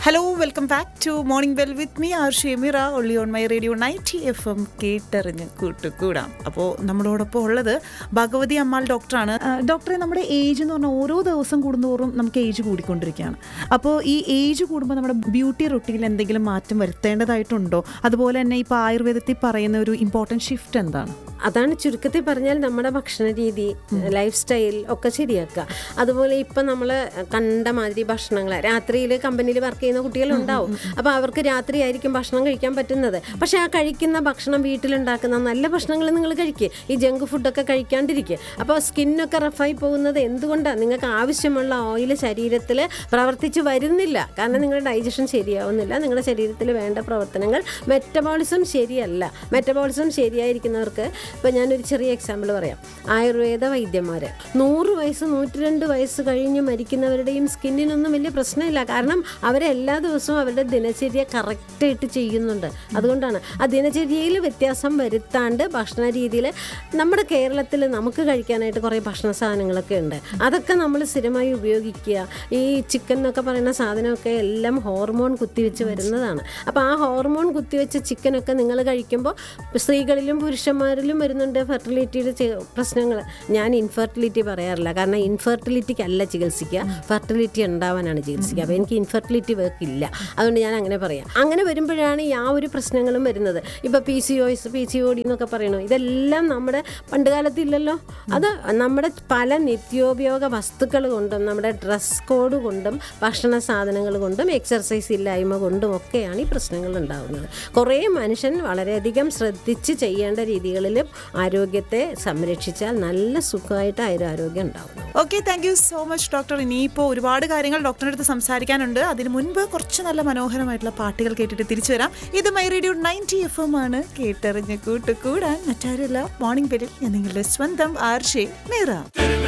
hello welcome back to morning bell with me R Shemira only on my radio ninety F M കേട്ടറിഞ്ഞ് കൂട്ടുകൂടാം അപ്പോൾ നമ്മളോടൊപ്പം ഉള്ളത് ഭഗവതി അമ്മാൾ ഡോക്ടറാണ് ആ, ഡോക്ടറെ നമ്മുടെ ഏജ് എന്ന് പറഞ്ഞാൽ ഓരോ ദിവസം കൂടുന്തോറും നമുക്ക് ഏജ് കൂടിക്കൊണ്ടിരിക്കുകയാണ് അപ്പോൾ ഈ ഏജ് കൂടുമ്പോൾ നമ്മുടെ ബ്യൂട്ടി റൊട്ടീനിൽ എന്തെങ്കിലും മാറ്റം വരുത്തേണ്ടതായിട്ടുണ്ടോ അതുപോലെ തന്നെ ഇപ്പോൾ ആയുർവേദത്തിൽ പറയുന്ന ഒരു ഇമ്പോർട്ടൻറ്റ് ഷിഫ്റ്റ് എന്താണ് അതാണ് ചുരുക്കത്തിൽ പറഞ്ഞാൽ നമ്മുടെ ഭക്ഷണ രീതി ലൈഫ് സ്റ്റൈൽ ഒക്കെ ശരിയാക്കുക അതുപോലെ ഇപ്പം നമ്മൾ കണ്ട മാതിരി ഭക്ഷണങ്ങൾ രാത്രിയിൽ കമ്പനിയിൽ വർക്ക് ചെയ്യുന്ന കുട്ടികളുണ്ടാവും അപ്പോൾ അവർക്ക് രാത്രി ആയിരിക്കും ഭക്ഷണം കഴിക്കാൻ പറ്റുന്നത് പക്ഷേ ആ കഴിക്കുന്ന ഭക്ഷണം വീട്ടിലുണ്ടാക്കുന്ന നല്ല ഭക്ഷണങ്ങൾ നിങ്ങൾ കഴിക്കുക ഈ ജങ്ക് ഫുഡൊക്കെ കഴിക്കാണ്ടിരിക്കുക അപ്പോൾ സ്കിന്നൊക്കെ റഫായി പോകുന്നത് എന്തുകൊണ്ടാണ് നിങ്ങൾക്ക് ആവശ്യമുള്ള ഓയിൽ ശരീരത്തിൽ പ്രവർത്തിച്ച് വരുന്നില്ല കാരണം നിങ്ങളുടെ ഡൈജഷൻ ശരിയാവുന്നില്ല നിങ്ങളുടെ ശരീരത്തിൽ വേണ്ട പ്രവർത്തനങ്ങൾ മെറ്റബോളിസം ശരിയല്ല മെറ്റബോളിസം ശരിയായിരിക്കുന്നവർക്ക് ഇപ്പോൾ ഞാനൊരു ചെറിയ എക്സാമ്പിൾ പറയാം ആയുർവേദ വൈദ്യന്മാർ നൂറ് വയസ്സ് നൂറ്റി രണ്ട് വയസ്സ് കഴിഞ്ഞ് മരിക്കുന്നവരുടെയും സ്കിന്നിനൊന്നും വലിയ പ്രശ്നമില്ല കാരണം അവരെ എല്ലാ ദിവസവും അവരുടെ ദിനചര്യ കറക്റ്റായിട്ട് ചെയ്യുന്നുണ്ട് അതുകൊണ്ടാണ് ആ ദിനചര്യയിൽ വ്യത്യാസം വരുത്താണ്ട് ഭക്ഷണ രീതിയിൽ നമ്മുടെ കേരളത്തിൽ നമുക്ക് കഴിക്കാനായിട്ട് കുറേ ഭക്ഷണ സാധനങ്ങളൊക്കെ ഉണ്ട് അതൊക്കെ നമ്മൾ സ്ഥിരമായി ഉപയോഗിക്കുക ഈ ചിക്കൻ എന്നൊക്കെ പറയുന്ന സാധനമൊക്കെ എല്ലാം ഹോർമോൺ കുത്തിവെച്ച് വരുന്നതാണ് അപ്പോൾ ആ ഹോർമോൺ കുത്തിവെച്ച ചിക്കനൊക്കെ നിങ്ങൾ കഴിക്കുമ്പോൾ സ്ത്രീകളിലും പുരുഷന്മാരിലും വരുന്നുണ്ട് ഫെർട്ടിലിറ്റിയുടെ പ്രശ്നങ്ങൾ ഞാൻ ഇൻഫെർട്ടിലിറ്റി പറയാറില്ല കാരണം ഇൻഫെർട്ടിലിറ്റിക്ക് അല്ല ചികിത്സിക്കുക ഫെർട്ടിലിറ്റി ഉണ്ടാവാനാണ് ചികിത്സിക്കുക അപ്പോൾ എനിക്ക് ഇൻഫെർട്ടിലിറ്റി വർക്ക് ഇല്ല അതുകൊണ്ട് ഞാൻ അങ്ങനെ പറയാം അങ്ങനെ വരുമ്പോഴാണ് ഈ ആ ഒരു പ്രശ്നങ്ങളും വരുന്നത് ഇപ്പോൾ P C O S P C O D എന്നൊക്കെ പറയണു ഇതെല്ലാം നമ്മുടെ പണ്ട് കാലത്ത് ഇല്ലല്ലോ അത് നമ്മുടെ പല നിത്യോപയോഗ വസ്തുക്കൾ കൊണ്ടും നമ്മുടെ ഡ്രസ് കോഡ് കൊണ്ടും ഭക്ഷണ സാധനങ്ങൾ കൊണ്ടും എക്സർസൈസ് ഇല്ലായ്മ കൊണ്ടും ഒക്കെയാണ് ഈ പ്രശ്നങ്ങൾ ഉണ്ടാകുന്നത് കുറേ മനുഷ്യൻ വളരെയധികം ശ്രദ്ധിച്ച് ചെയ്യേണ്ട രീതികളിലും ആരോഗ്യത്തെ സംരക്ഷിച്ചാൽ നല്ല സുഖമായിട്ട് ആയുരാരോഗ്യം ഉണ്ടാകുന്നു okay thank you so much doctor ഇനിയിപ്പോൾ ഒരുപാട് കാര്യങ്ങൾ ഡോക്ടറിൻ്റെ അടുത്ത് സംസാരിക്കാനുണ്ട് അതിന് മുൻപ് കുറച്ച് നല്ല മനോഹരമായിട്ടുള്ള പാട്ടുകൾ കേട്ടിട്ട് തിരിച്ചു വരാം ഇത് my radio ninety F M ആണ് കേട്ടറിഞ്ഞ് കൂട്ടുകൂടാൻ മറ്റാരുമില്ല മോർണിംഗ് ബെല്ലിൽ ഞാൻ നിങ്ങളുടെ സ്വന്തം ആർഷേ മീറ